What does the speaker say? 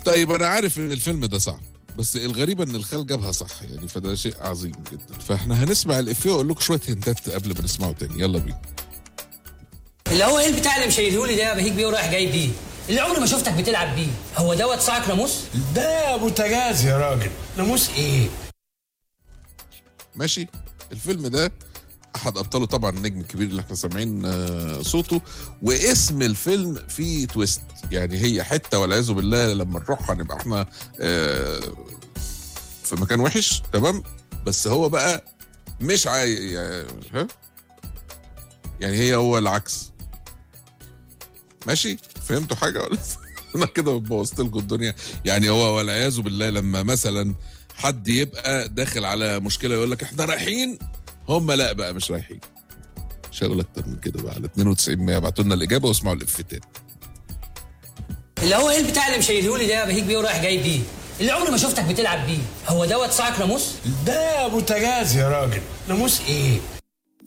طيب انا عارف ان الفيلم ده صعب بس الغريبه ان الخال جابها صح يعني فده شيء عظيم جدا فاحنا هنسمع الافيه واقول لكم شويه هنتات قبل ما نسمعه تاني يلا بينا اللي هو ايه البتاع اللي مشيلهولي ده بهيك بيه ورايح جاي بيه اللي عمري ما شفتك بتلعب بيه هو دوت صاعك ناموس ده بوتاجاز يا راجل ناموس ايه ماشي الفيلم ده احد ابطاله طبعا النجم الكبير اللي احنا سامعين آه، صوته واسم الفيلم فيه تويست يعني هي حته والعياذ بالله لما نروح هنبقى احنا آه، في مكان وحش تمام بس هو بقى مش عاي يعني ها يعني هي هو العكس ماشي فهمتوا حاجه ولا انا كده بوظت لكم الدنيا يعني هو والعياذ بالله لما مثلا حد يبقى داخل على مشكله يقول لك احنا رايحين هم لا بقى مش رايحين مش هقول اكتر من كده بقى على 92 100 ابعتوا لنا الاجابه واسمعوا الافتات اللي هو ايه البتاع اللي مشيلهولي ده بهيك بيه ورايح جاي بيه اللي عمري ما شفتك بتلعب بيه هو دوت صاعك ناموس ده بوتاجاز يا راجل ناموس ايه